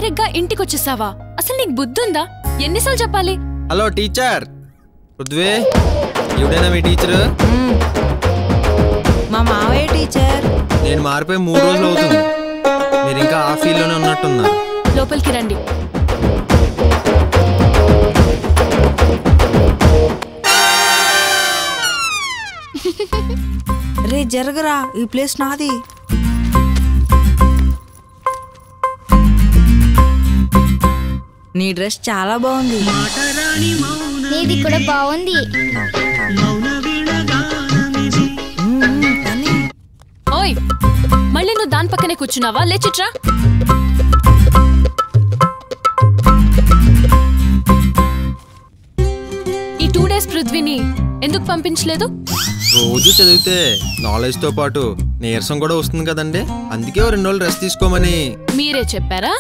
Direct గా ఇంటికి వచ్చేసావా అసలు నీకు బుద్ధుందా ఎన్నిసార్లు చెప్పాలి హలో టీచర్ పృథ్వీ ఎవడైనా మీ టీచరు మా మావయ్య టీచర్ నేను మారిపోయి మూడు రోజులు అవుతుంది మీరు ఇంకా ఆ ఫీల్డ్లోనే ఉన్నట్టున్నారు లోపలికి రండి రే జరగరా ఈ ప్లేస్ నాది నీ డ్రెస్ చాలా బాగుంది నీది కూడా బాగుంది మ్మ్, కానీ ఓయ్ మళ్ళీ నువ్వు దాని పక్కనే కూర్చున్నావా లేచిట్రా ఈ టూ డేస్ పృథ్వీని ఎందుకు పంపించలేదు రోజు చదివితే నాలెడ్జ్తో పాటు నీరసం కూడా వస్తుంది కదండి అందుకే ఓ రెండు రోజులు రెస్ట్ తీసుకోమని మీరే చెప్పారా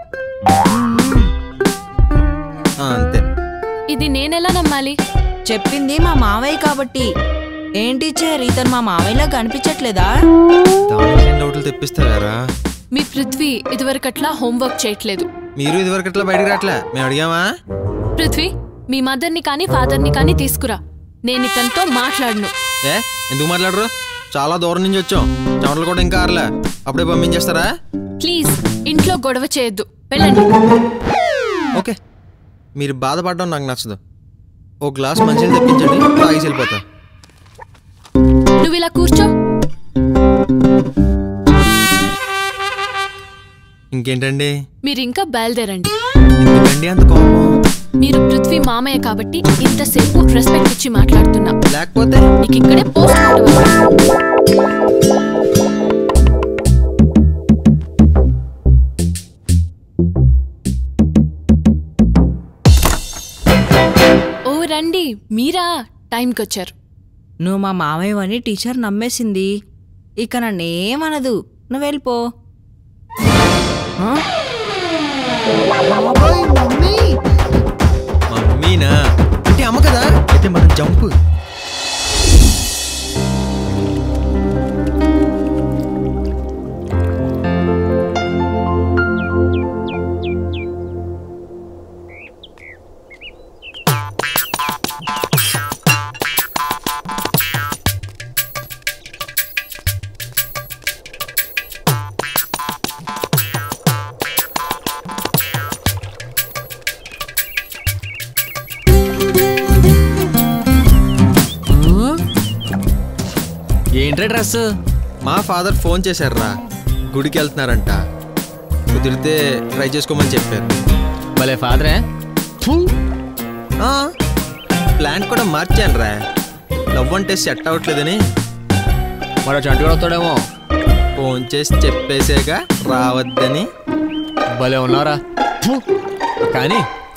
ఆ, అంతే ఇది నేనెలా నమ్మాలి చెప్పింది మా మావయ్య కాబట్టి ఏం టీచర్ ఇతను మా మావయ్యలా కనిపించట్లేదా దానికి రెండు డౌట్లు తెప్పిస్తారా మీ పృథ్వీ ఇదివరకట్లా హోంవర్క్ చేయట్లేదు మీరు ఇదివరకు అట్లా బయటికి రావట్లే మేము అడిగామా పృథ్వీ మీ మదర్ని కానీ ఫాదర్ని కానీ తీసుకురా నేను ఇతనితో మాట్లాడను ఏ ఎందుకు మాట్లాడరు చాలా దూరం నుంచి వచ్చాం చెమటలు కూడా ఇంకా ఆరలే అప్పుడే పంపించేస్తారా ప్లీజ్ ఇంట్లో గొడవ చేయొద్దు వెళ్ళండి ఓకే మీరు బాధపడడం నాకు నచ్చదు ఓ గ్లాస్ మంచిగా తెప్పించండి తాగేసి వెళ్ళిపోతా నువ్వు ఇలా కూర్చో ఇంకేంటండి మీరు ఇంకా బయలుదేరండి ఎందుకండి అంత కోపం మీరు పృథ్వీ మామయ్య కాబట్టి ఇంతసేపు రెస్పెక్ట్ ఇచ్చి మాట్లాడుతున్నా లేకపోతే నీకు ఇక్కడే పోస్ట్ మార్టం ఓ రండి మీరా టైంకి వచ్చారు నువ్వు మా మావయ్య అని టీచర్ నమ్మేసింది ఇక నన్నేమనదు నువ్వు వెళ్ళిపో ఆ? మమ్మీనా అంటే అమ్మ కదా అయితే మనం జంప్ ఏంట్రా డ్రెస్ మా ఫాదర్ ఫోన్ చేశారురా గుడికి వెళ్తున్నారంట కుదిరితే ట్రై చేసుకోమని చెప్పారు భలే ఫాదరే ఆ, ప్లాన్ కూడా మార్చాను రా లవ్ అంటే సెట్ అవ్వట్లేదని మరో చంటుగా వస్తాడేమో ఫోన్ చేసి చెప్పేసాక రావద్దని భలే ఉన్నారా కానీ